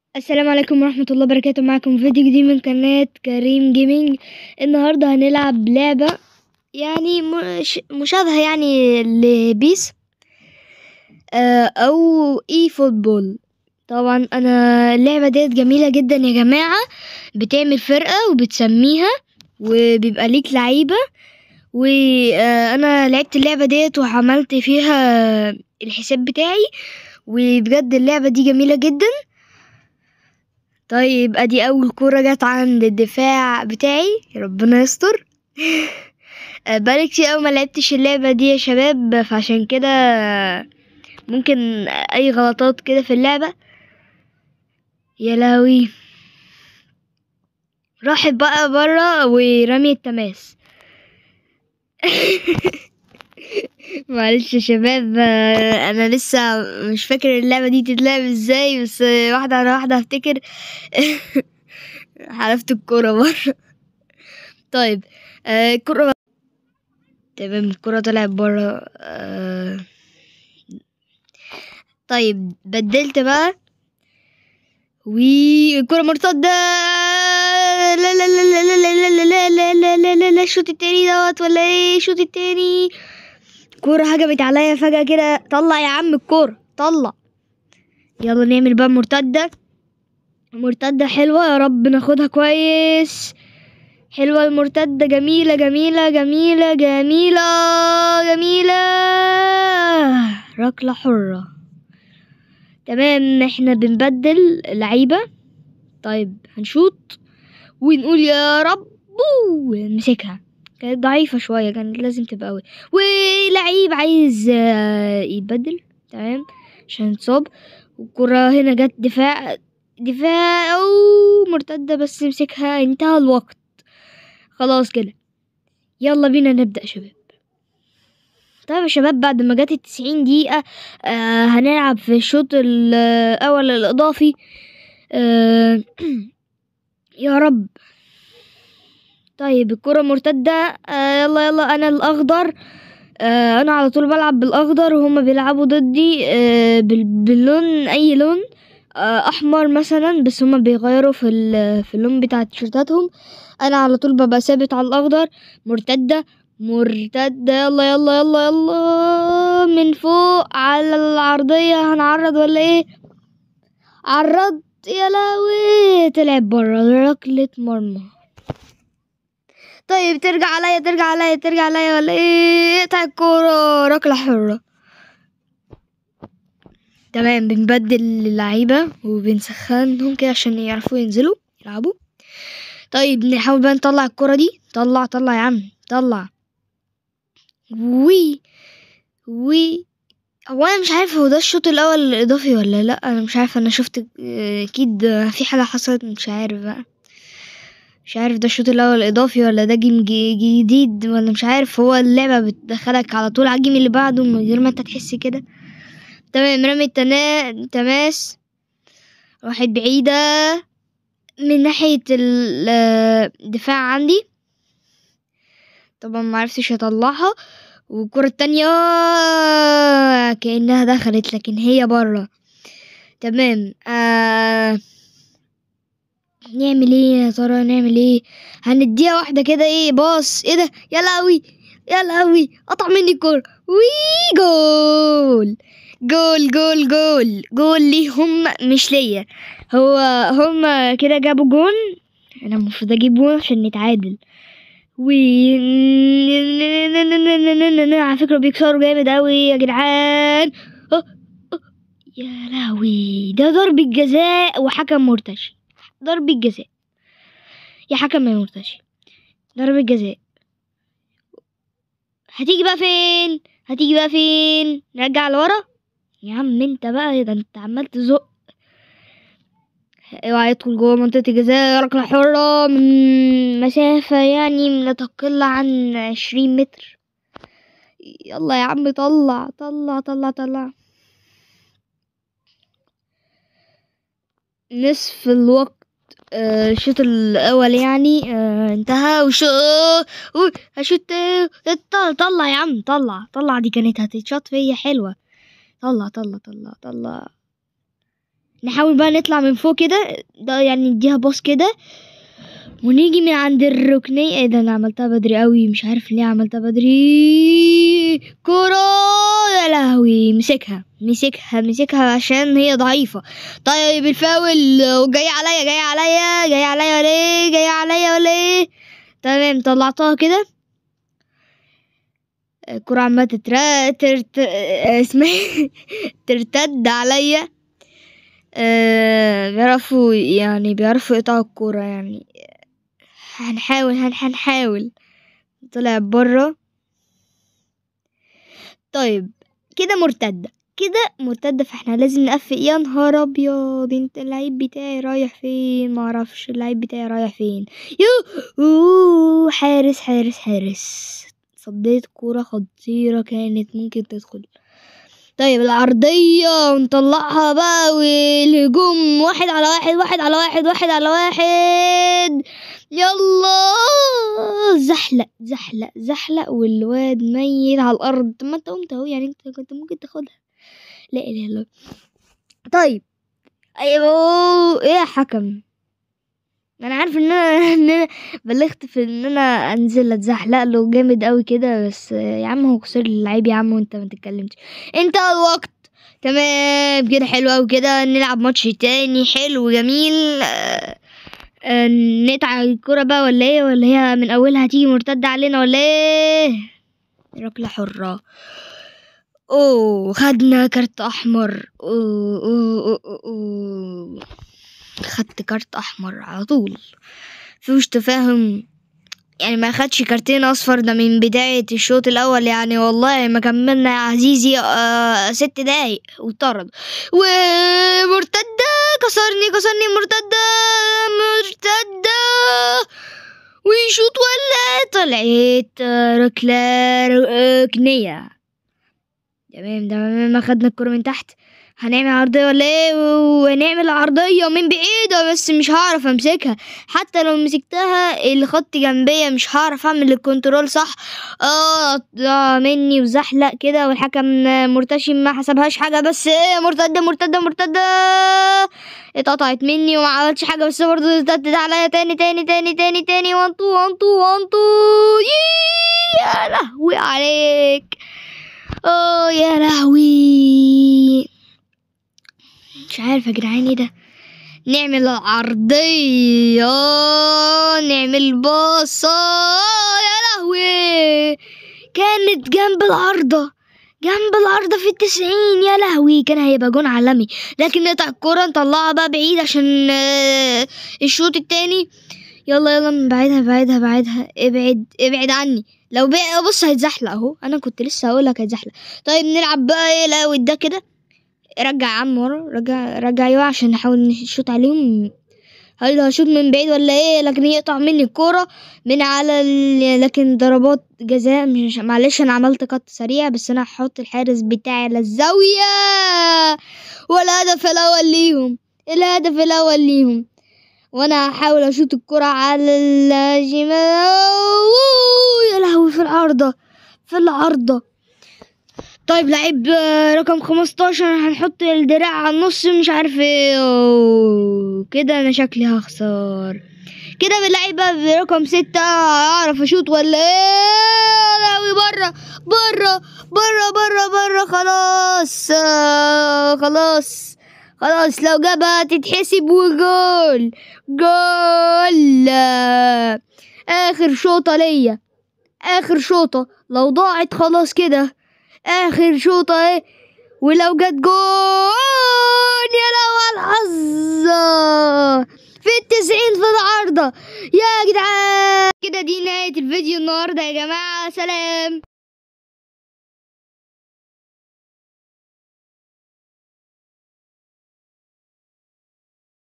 السلام عليكم ورحمة الله وبركاته معكم فيديو جديد من قناة كريم جيمنج النهاردة هنلعب لعبة يعني مش مشابهة يعني لبيس آه، أو اي فوتبول طبعا أنا اللعبة ديت جميلة جدا يا جماعة بتعمل فرقة وبتسميها وبيبقى ليك لعيبة وأنا لعبت اللعبة ديت وعملت فيها الحساب بتاعي وبجد اللعبة دي جميلة جدا طيب ادي اول كرة جت عند الدفاع بتاعي ربنا يستر آه، بقالي كتير اوي ما لعبتش اللعبة دي يا شباب فعشان كده ممكن اي غلطات كده في اللعبة يا لهوي راحت بقى برا ورمي التماس معلش يا شباب آه، انا لسه مش فاكر اللعبة دي تتلعب ازاي بس آه، واحدة على واحدة هفتكر حلفت الكرة بره طيب آه، الكرة تمام الكرة طلعت بره آه، طيب بدلت بقى والكرة مرتدة لا لا لا لا لا لا لا لا لا لا لا لا لا الشوط التاني دوت ولا ايه الشوط التاني كورة هجمت عليا فجأة كده طلع يا عم الكورة طلع يلا نعمل بقى مرتدة مرتدة حلوة يا رب ناخدها كويس حلوة المرتدة جميلة جميلة جميلة جميلة جميلة ركلة حرة تمام احنا بنبدل لعيبة طيب هنشوط ونقول يا رب نمسكها كانت ضعيفة شوية كانت لازم تبقى قوي ولعيب عايز آه، يتبدل تمام عشان يتصاب والكرة هنا جت دفاع دفاع او مرتدة بس امسكها انتهى الوقت خلاص كده يلا بينا نبدأ شباب طيب يا شباب بعد ما جت التسعين دقيقة آه هنلعب في الشوط الأول الإضافي آه يا رب طيب الكرة مرتدة آه يلا يلا أنا الأخضر آه أنا على طول بلعب بالأخضر وهما بيلعبوا ضدي آه بال- باللون أي لون آه أحمر مثلا بس هما بيغيروا في, ال- في اللون بتاع تيشيرتاتهم أنا على طول ببقى ثابت على الأخضر مرتدة مرتدة يلا يلا يلا يلا من فوق على العرضية هنعرض ولا ايه عرضت يا لهوي طلعت برا ركلة مرمى طيب ترجع عليا ترجع عليا ترجع عليا ولا ايه اقطع الكورة ركلة حرة تمام بنبدل اللعيبة وبنسخنهم كده عشان يعرفوا ينزلوا يلعبوا طيب نحاول بقى نطلع الكرة دي طلع طلع يا عم طلع وي وي هو انا مش عارف هو ده الشوط الاول الاضافي ولا لا انا مش عارف انا شفت آه، اكيد في حاجه حصلت مش عارف بقى مش عارف ده الشوط الاول الاضافي ولا ده جيم جي- جديد ولا مش عارف هو اللعبه بتدخلك على طول على الجيم اللي بعده من غير ما انت تحس كده تمام رمي التنا... تماس راحت بعيده من ناحيه ال- آه، الدفاع عندي طبعا ما عرفتش اطلعها والكرة التانية كأنها دخلت لكن هي برا تمام آه... نعمل ايه يا ترى نعمل ايه هنديها واحدة كده ايه باص ايه ده يا لهوي يا لهوي قطع مني الكورة وي جول جول جول جول جول ليهم مش ليا هو هم كده جابوا جون انا المفروض اجيب جون عشان نتعادل و على فكرة بيكسروا جامد أوي يا جدعان أه، أه. يا لهوي ده ضربة جزاء وحكم مرتشي ضربة جزاء يا حكم يا مرتشي ضربة جزاء هتيجي بقى فين هتيجي بقى فين نرجع لورا يا عم انت بقى ده انت عمال تزق اوعى يدخل جوه منطقة الجزاء ركلة حرة من مسافة يعني لا تقل عن عشرين متر يلا يا عم طلع طلع طلع طلع نصف الوقت آه، الشوط الأول يعني آه، انتهى وشو أوه، هشوت آه، طلع طلع يا عم طلع طلع دي كانت هتتشاط فيا حلوة طلع طلع طلع طلع نحاول بقى نطلع من فوق كده ده يعني نديها باص كده ونيجي من عند الركنية ايه ده انا عملتها بدري قوي مش عارف ليه عملتها بدري كرة يا لهوي مسكها مسكها مسكها عشان هي ضعيفة طيب الفاول وجاي عليا جاي عليا جاي عليا ولا ايه جاي عليا ولا ايه تمام طلعتها كده الكرة عمالة تتر... ترت... اسمها ترتد عليا آه، بيعرفوا يعني بيعرفوا يقطعوا الكورة يعني هنحاول هن هنحاول طلع برا طيب كده مرتدة كده مرتدة فاحنا لازم نقفل يا نهار ابيض انت اللعيب بتاعي رايح فين معرفش اللعيب بتاعي رايح فين يو أوه، حارس حارس حارس صديت كورة خطيرة كانت ممكن تدخل طيب العرضية ونطلعها بقى والهجوم واحد على واحد واحد على واحد واحد على واحد يلا زحلق زحلق زحلق والواد ميت على الأرض طب ما انت قمت اهو يعني انت كنت ممكن تاخدها لا اله الا الله طيب ايوه ايه يا حكم انا عارف ان انا ان انا بلغت في ان انا انزل اتزحلق له جامد قوي كده بس يا عم هو خسر لي اللعيب يا عم وانت ما تتكلمش انت الوقت تمام كده حلو قوي كده نلعب ماتش تاني حلو جميل آه، آه، نقطع الكرة بقى ولا ايه ولا هي من اولها هتيجي مرتدة علينا ولا ايه ركلة حرة اوه خدنا كارت احمر اوه اوه اوه, أوه, أوه. خدت كارت احمر على طول فيهوش تفاهم يعني ما خدش كارتين اصفر ده من بداية الشوط الاول يعني والله ما كملنا يا عزيزي آه ست دقايق وطرد ومرتدة كسرني كسرني مرتدة مرتدة ويشوط ولا طلعت آه، ركلة ركنية تمام تمام ما خدنا الكرة من تحت هنعمل عرضية ولا ايه وهنعمل عرضية من بعيدة بس مش هعرف امسكها حتى لو مسكتها الخط جنبية مش هعرف اعمل الكنترول صح اه ضاع مني وزحلق كده والحكم مرتشم ما حسبهاش حاجة بس ايه مرتدة مرتدة مرتدة اتقطعت مني وما عملتش حاجة بس برضه ارتدت عليا تاني تاني تاني تاني تاني وان تو وان تو وان تو يي، يا لهوي عليك اه يا لهوي مش عارف يا جدعان ايه ده نعمل عرضية نعمل باصة يا لهوي كانت جنب العارضة جنب العارضة في التسعين يا لهوي كان هيبقى جون عالمي لكن نقطع الكرة نطلعها بقى بعيد عشان آه، الشوط التاني يلا يلا بعيدها بعيدها بعيدها ابعد ابعد عني لو بقى بص هيتزحلق اهو انا كنت لسه هقولك هيتزحلق طيب نلعب بقى ايه الاول ده كده رجع يا عم ورا رجع رجع ايوه عشان نحاول نشوط عليهم هل هشوط من بعيد ولا ايه لكن يقطع مني الكورة من على ال... لكن ضربات جزاء مش معلش انا عملت قط سريع بس انا هحط الحارس بتاعي على الزاوية والهدف الاول ليهم الهدف الاول ليهم وانا هحاول اشوط الكرة على الشمال أوه، يا لهوي في العارضة في العارضة طيب لعيب آه، رقم 15 هنحط الدراع على النص مش عارف ايه أوه، كده انا شكلي هخسر كده باللعيبة برقم ستة اعرف اشوط ولا ايه لهوي برا برا برا برا برا خلاص آه، خلاص خلاص لو جابها تتحسب وجول جول آه، اخر شوطة ليا اخر شوطة لو ضاعت خلاص كده اخر شوطة ايه ولو جت جون يا لو الحظ في التسعين في العارضة يا جدعان كده دي نهاية الفيديو النهاردة يا جماعة سلام